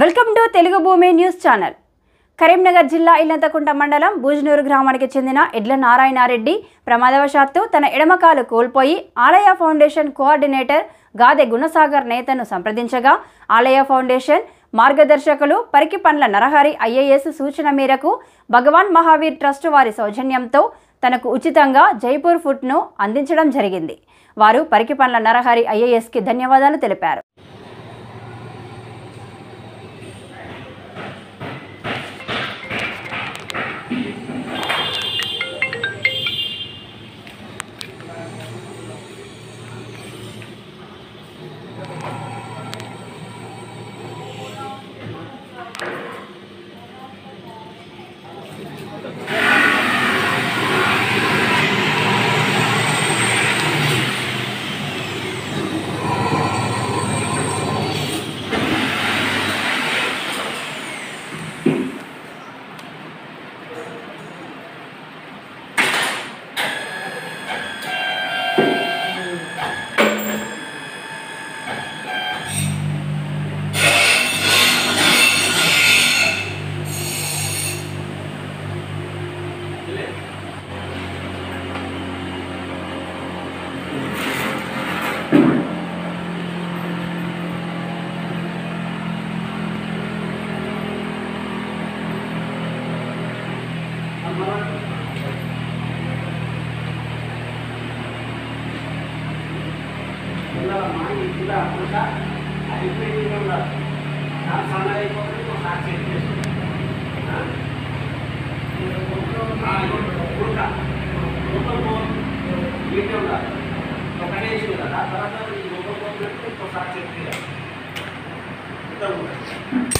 welcome to Telugu భూమి news channel Karimnagar జిల్లా ఇల్లంతకుంట మండలం బూజనూరు గ్రామానికి చెందిన ఎడ్ల నారాయణారెడ్డి ప్రమాదవశాత్తు తన ఎడమకాలు కోల్పోయి ఆలయ ఫౌండేషన్ కోఆర్డినేటర్ గాదె గుణసాగర్ నేతను సంప్రదించగా ఆలయ ఫౌండేషన్ మార్గదర్శకులు పరికి పండ్ల నరహరి ఐఏఎస్ సూచన మేరకు భగవాన్ మహావీర్ ట్రస్ట్ వారి సౌజన్యంతో తనకు ఉచితంగా జైపూర్ ఫుడ్ను అందించడం జరిగింది వారు పరికి పండ్ల నరహరి ఐఏఎస్కి ధన్యవాదాలు తెలిపారు ఒకటే ఇష్యూ కదా తర్వాత ఈ లోపల ఒకసారి చెప్పి